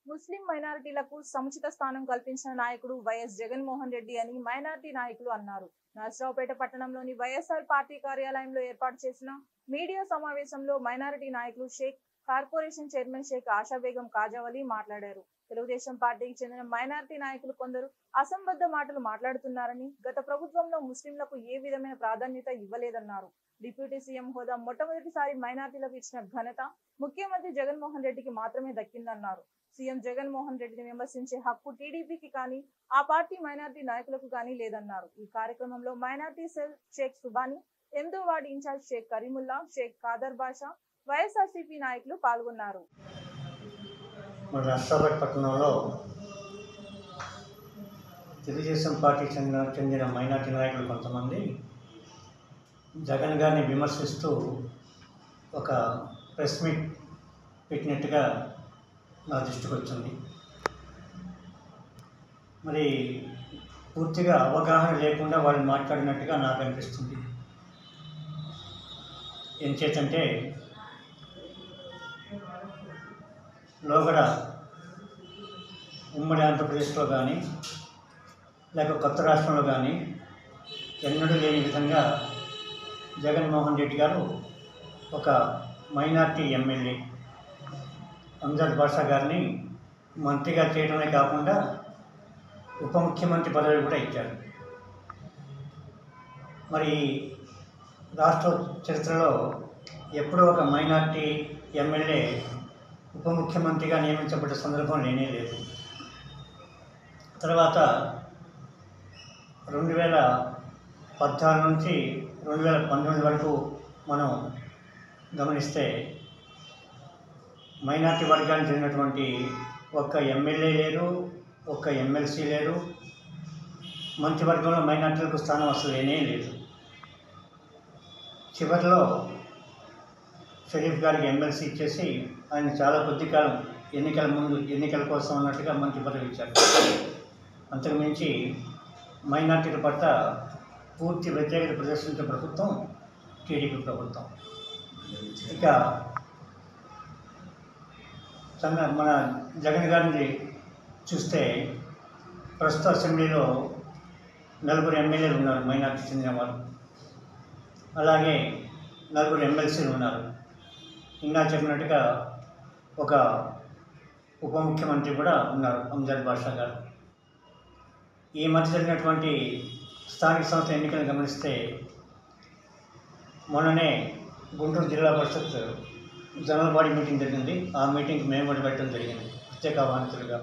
ముస్లిం మైనారిటీలకు సముచిత స్థానం కల్పించిన నాయకుడు వైఎస్ జగన్మోహన్ రెడ్డి అని మైనారిటీ నాయకులు అన్నారు నరసరావుపేట పట్టణంలోని వైఎస్ఆర్ పార్టీ కార్యాలయంలో ఏర్పాటు చేసిన మీడియా సమావేశంలో మైనారిటీ నాయకులు షేక్ కార్పొరేషన్ చైర్మన్ షేక్ ఆశాబేగం కాజావలి మాట్లాడారు తెలుగుదేశం పార్టీకి చెందిన మైనారిటీ నాయకులు కొందరు అసంబద్ధ మాటలు మాట్లాడుతున్నారని గత ప్రభుత్వంలో ముస్లింలకు ఏ విధమైన ప్రాధాన్యత ఇవ్వలేదన్నారు డిప్యూటీ సీఎం హోదా మొట్టమొదటిసారి మైనారిటీలకు ఇచ్చిన ఘనత ముఖ్యమంత్రి జగన్మోహన్ రెడ్డికి మాత్రమే దక్కిందన్నారు సీఎం జగన్మోహన్ రెడ్డిని విమర్శించే హక్కు టీడీపీకి కానీ ఆ పార్టీ మైనారిటీ నాయకులకు కానీ లేదన్నారు ఈ కార్యక్రమంలో మైనారిటీ సెల్ షేక్ సుబాని ఎనిమిదో ward incharge Shaik Kareemulla Shaik Khader Basha YSRCP నాయకులు పాల్గొన్నారు మన నర్సాపేట పట్టణంలో తెలుగుదేశం పార్టీకి చెందిన చెందిన మైనార్టీ నాయకులు కొంతమంది జగన్ గారిని విమర్శిస్తూ ఒక ప్రెస్ మీట్ పెట్టినట్టుగా నా దృష్టికి వచ్చింది మరి పూర్తిగా అవగాహన లేకుండా వాళ్ళు మాట్లాడినట్టుగా నాకు అనిపిస్తుంది ఏం చేతంటే లోగడ ఉమ్మడి ఆంధ్రప్రదేశ్లో కానీ లేక కొత్త రాష్ట్రంలో కానీ ఎన్నడూ లేని విధంగా జగన్మోహన్ రెడ్డి గారు ఒక మైనార్టీ ఎమ్మెల్యే అంజద్ బాషా గారిని మంత్రిగా చేయడమే కాకుండా ఉప ముఖ్యమంత్రి పదవి కూడా ఇచ్చారు మరి రాష్ట్ర చరిత్రలో ఎప్పుడూ ఒక మైనార్టీ ఎమ్మెల్యే ఉప ముఖ్యమంత్రిగా నియమించబడ్డ సందర్భం లేనే లేదు తర్వాత రెండు వేల పద్నాలుగు నుంచి రెండు వేల పంతొమ్మిది వరకు మనం గమనిస్తే మైనార్టీ వర్గానికి చెందినటువంటి ఒక్క ఎమ్మెల్యే లేరు ఒక్క ఎమ్మెల్సీ లేరు మంత్రివర్గంలో మైనార్టీలకు స్థానం అసలు లేనే లేదు చివరిలో షరీఫ్ గారికి ఎమ్మెల్సీ ఇచ్చేసి ఆయన చాలా కొద్ది కాలం ఎన్నికల ముందు ఎన్నికల కోసం అన్నట్టుగా మంత్రి పదవి ఇచ్చారు అంతకు మించి మైనార్టీల పట్ల పూర్తి వ్యతిరేకత ప్రదర్శించిన ప్రభుత్వం టీడీపీ ప్రభుత్వం ఇక సంగ మన జగన్ గారిని చూస్తే ప్రస్తుత అసెంబ్లీలో నలుగురు ఎమ్మెల్యేలు ఉన్నారు మైనార్టీ చెందిన వారు అలాగే నలుగురు ఎమ్మెల్సీలు ఉన్నారు ఇంకా చెప్పినట్టుగా ఒక ఉప ముఖ్యమంత్రి కూడా ఉన్నారు అంజద్ బాషా గారు ఈ మధ్య జరిగినటువంటి స్థానిక సంస్థ ఎన్నికలను గమనిస్తే మొన్ననే గుంటూరు జిల్లా పరిషత్ జనరల్ బాడీ మీటింగ్ జరిగింది ఆ మీటింగ్కి మేము కూడా పెట్టడం జరిగింది ప్రత్యేక ఆహ్వానితులుగా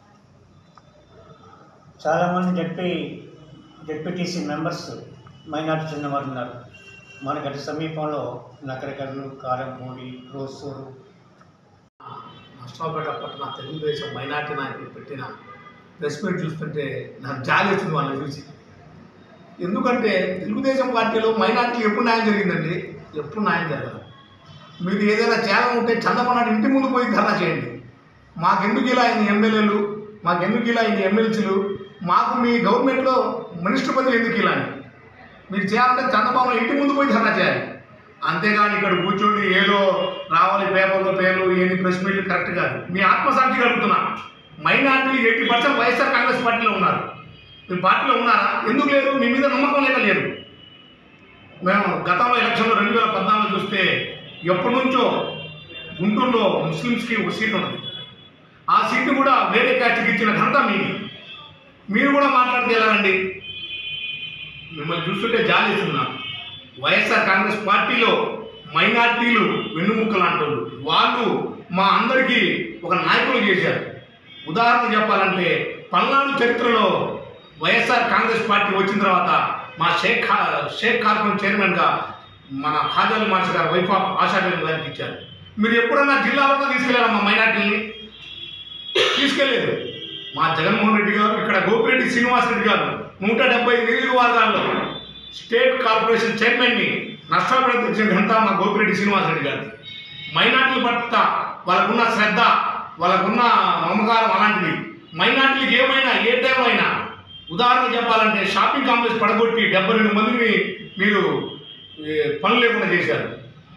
చాలామంది జడ్పీ జడ్పీటీసీ మెంబర్స్ మైనార్టీ చెందిన వారు ఉన్నారు మనకు అటు సమీపంలో నకరకర్లు కారంపూడి రోసూరు నష్టపేట పట్టణ తెలుగుదేశం మైనార్టీ నాయకులు పెట్టిన ప్రెస్ మీట్ చూస్తుంటే నాకు జాలి వచ్చింది వాళ్ళని చూసి ఎందుకంటే తెలుగుదేశం పార్టీలో మైనార్టీలు ఎప్పుడు న్యాయం జరిగిందండి ఎప్పుడు న్యాయం జరగదు మీరు ఏదైనా చేయాలని ఉంటే చంద్రబాబు ఇంటి ముందు పోయి ధర్నా చేయండి మాకెందుకు ఇలా ఇన్ని ఎమ్మెల్యేలు మాకెందుకు ఇలా ఇన్ని ఎమ్మెల్సీలు మాకు మీ గవర్నమెంట్లో మినిస్టర్ పదవి ఎందుకు ఇలా అని మీరు చేయాలంటే చంద్రబాబు ఇంటి ముందు పోయి ధర్నా చేయాలి అంతేగాని ఇక్కడ కూర్చొని ఏదో రావాలి పేపర్లో పేర్లు ఏంటి ప్రెస్ మీట్లు కరెక్ట్ కాదు మీ ఆత్మసాక్షి కలుగుతున్నా మైనార్టీలు ఎయిటీ పర్సెంట్ వైఎస్ఆర్ కాంగ్రెస్ పార్టీలో ఉన్నారు మీ పార్టీలో ఉన్నారా ఎందుకు లేరు మీ మీద నమ్మకం లేక లేరు మేము గతంలో ఎలక్షన్లో రెండు వేల పద్నాలుగు చూస్తే ఎప్పటి నుంచో గుంటూరులో ముస్లిమ్స్కి ఒక సీట్ ఉన్నది ఆ సీట్ని కూడా వేరే క్యాస్ట్కి ఇచ్చిన ఘనత మీది మీరు కూడా మాట్లాడితే ఎలాగండి మిమ్మల్ని చూస్తుంటే జాలి వేస్తుంది నాకు వైఎస్ఆర్ కాంగ్రెస్ పార్టీలో మైనార్టీలు వెన్నుముక్క లాంటి వాళ్ళు వాళ్ళు మా అందరికీ ఒక నాయకులు చేశారు ఉదాహరణ చెప్పాలంటే పల్నాడు చరిత్రలో వైఎస్ఆర్ కాంగ్రెస్ పార్టీ వచ్చిన తర్వాత మా షేక్ ఖా షేక్ కార్పొరేషన్ చైర్మన్గా మన ఖాజాలి మాస్ గారు వైఫ్ ఆఫ్ ఆశాబేగం గారికి ఇచ్చారు మీరు ఎప్పుడన్నా జిల్లాలో తీసుకెళ్ళారా మా మైనార్టీని తీసుకెళ్ళలేదు మా జగన్మోహన్ రెడ్డి గారు ఇక్కడ గోపిరెడ్డి శ్రీనివాస్ రెడ్డి గారు నూట డెబ్బై నియోజకవర్గాల్లో స్టేట్ కార్పొరేషన్ చైర్మన్ని నష్టాలు తెచ్చిన ఘనత మా గోపిరెడ్డి శ్రీనివాస్ రెడ్డి గారు మైనార్టీల పట్ల వాళ్ళకున్న శ్రద్ధ వాళ్ళకున్న మమకారం అలాంటిది మైనార్టీలకు ఏమైనా ఏ టైంలో అయినా ఉదాహరణ చెప్పాలంటే షాపింగ్ కాంప్లెక్స్ పడగొట్టి డెబ్బై రెండు మందిని మీరు ఏ, పనులు లేకుండా చేశారు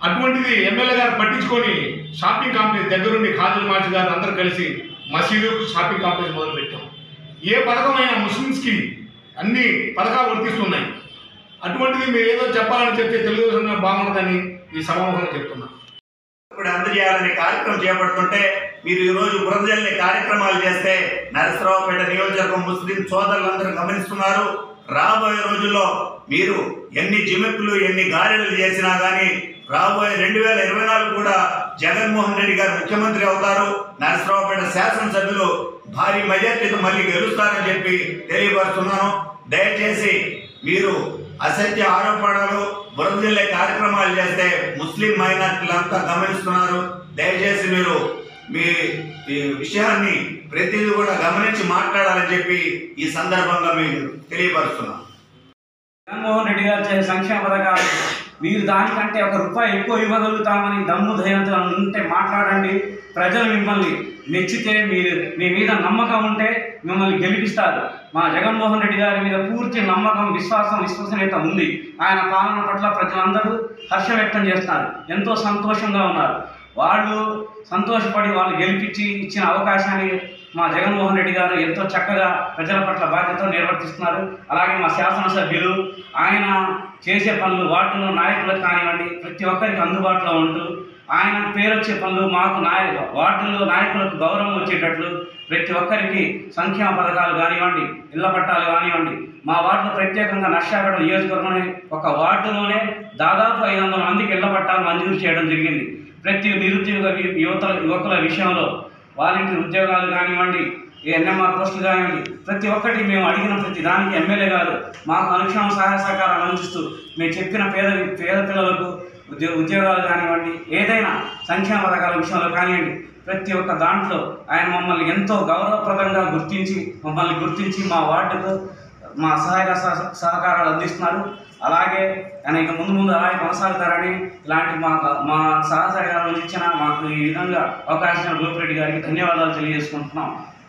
అటువంటిది ఎమ్మెల్యే గారు పట్టించుకొని షాపింగ్ కాంప్లెక్స్ దగ్గరుండి ఖాజీ మాజీ గారు అందరూ కలిసి మసీదు షాపింగ్ కాంప్లెక్స్ మొదలు పెట్టాం ఏ పథకమైనా ముస్లిమ్స్కి అన్ని పథకాలు వర్తిస్తున్నాయి అటువంటిది మీరు ఏదో చెప్పాలని చెప్తే తెలుగుదేశం బాగుంటుందని ఈ సమావేశంలో చెప్తున్నా ఇప్పుడు అందజేయాలనే కార్యక్రమం చేపడుతుంటే మీరు ఈ రోజు బురదజల్లి కార్యక్రమాలు చేస్తే నరసరావుపేట నియోజకవర్గం ముస్లిం సోదరులందరూ గమనిస్తున్నారు రాబోయే రోజుల్లో మీరు ఎన్ని జిమెక్కులు ఎన్ని గారెలు చేసినా కానీ రాబోయే రెండు వేల ఇరవై నాలుగు కూడా జగన్మోహన్ రెడ్డి గారు ముఖ్యమంత్రి అవుతారు నరసరావుపేట శాసనసభ్యులు భారీ మెజార్టీతో మళ్ళీ గెలుస్తారని చెప్పి తెలియపరుస్తున్నాను దయచేసి మీరు అసత్య ఆరోపణలు బురద జిల్లే కార్యక్రమాలు చేస్తే ముస్లిం మైనార్టీలంతా గమనిస్తున్నారు దయచేసి మీరు మీ ఈ విషయాన్ని ప్రతిదీ కూడా గమనించి మాట్లాడాలని చెప్పి ఈ సందర్భంగా మీకు తెలియపరుస్తున్నాను జగన్మోహన్ రెడ్డి గారు చేసే సంక్షేమ పథకాలు మీరు దానికంటే ఒక రూపాయి ఎక్కువ ఇవ్వగలుగుతామని దమ్ము ధైర్యంతో ఉంటే మాట్లాడండి ప్రజలు మిమ్మల్ని మెచ్చితే మీరు మీ మీద నమ్మకం ఉంటే మిమ్మల్ని గెలిపిస్తారు మా జగన్మోహన్ రెడ్డి గారి మీద పూర్తి నమ్మకం విశ్వాసం విశ్వసనీయత ఉంది ఆయన పాలన పట్ల ప్రజలందరూ హర్షం వ్యక్తం చేస్తున్నారు ఎంతో సంతోషంగా ఉన్నారు వాళ్ళు సంతోషపడి వాళ్ళు గెలిపించి ఇచ్చిన అవకాశాన్ని మా జగన్మోహన్ రెడ్డి గారు ఎంతో చక్కగా ప్రజల పట్ల బాధ్యత నిర్వర్తిస్తున్నారు అలాగే మా శాసనసభ్యులు ఆయన చేసే పనులు వార్డులో నాయకులకు కానివ్వండి ప్రతి ఒక్కరికి అందుబాటులో ఉంటూ ఆయన పేరు వచ్చే పనులు మాకు నాయ వార్డుల్లో నాయకులకు గౌరవం వచ్చేటట్లు ప్రతి ఒక్కరికి సంక్షేమ పథకాలు కానివ్వండి ఇళ్ల పట్టాలు కానివ్వండి మా వార్డులో ప్రత్యేకంగా నర్సాగడ నియోజకవర్గంలోనే ఒక వార్డులోనే దాదాపు ఐదు వందల మందికి ఇళ్ల పట్టాలు మంజూరు చేయడం జరిగింది ప్రతి నిరుద్యోగ యువ- యువతల యువకుల విషయంలో వాలంటీర్ ఉద్యోగాలు కానివ్వండి ఈ ఎన్ఎంఆర్ పోస్టులు కానివ్వండి ప్రతి ఒక్కటి మేము అడిగిన ప్రతి దానికి ఎమ్మెల్యే గారు మాకు అనుక్షణం సహాయ సహకారాలు అందిస్తూ మేము చెప్పిన పేద పేద పిల్లలకు ఉద్యో ఉద్యోగాలు కానివ్వండి ఏదైనా సంక్షేమ పథకాల విషయంలో కానివ్వండి ప్రతి ఒక్క దాంట్లో ఆయన మమ్మల్ని ఎంతో గౌరవప్రదంగా గుర్తించి మమ్మల్ని గుర్తించి మా వార్డుకు మా సహాయక సహ- సహకారాలు అందిస్తున్నారు అలాగే ఆయన ఇక ముందు ముందు అలాగే కొనసాగుతారని ఇలాంటి మా మా సహసహకారం ఇచ్చిన మాకు ఈ విధంగా అవకాశం ఇచ్చిన గోపిరెడ్డి గారికి ధన్యవాదాలు తెలియజేసుకుంటున్నాం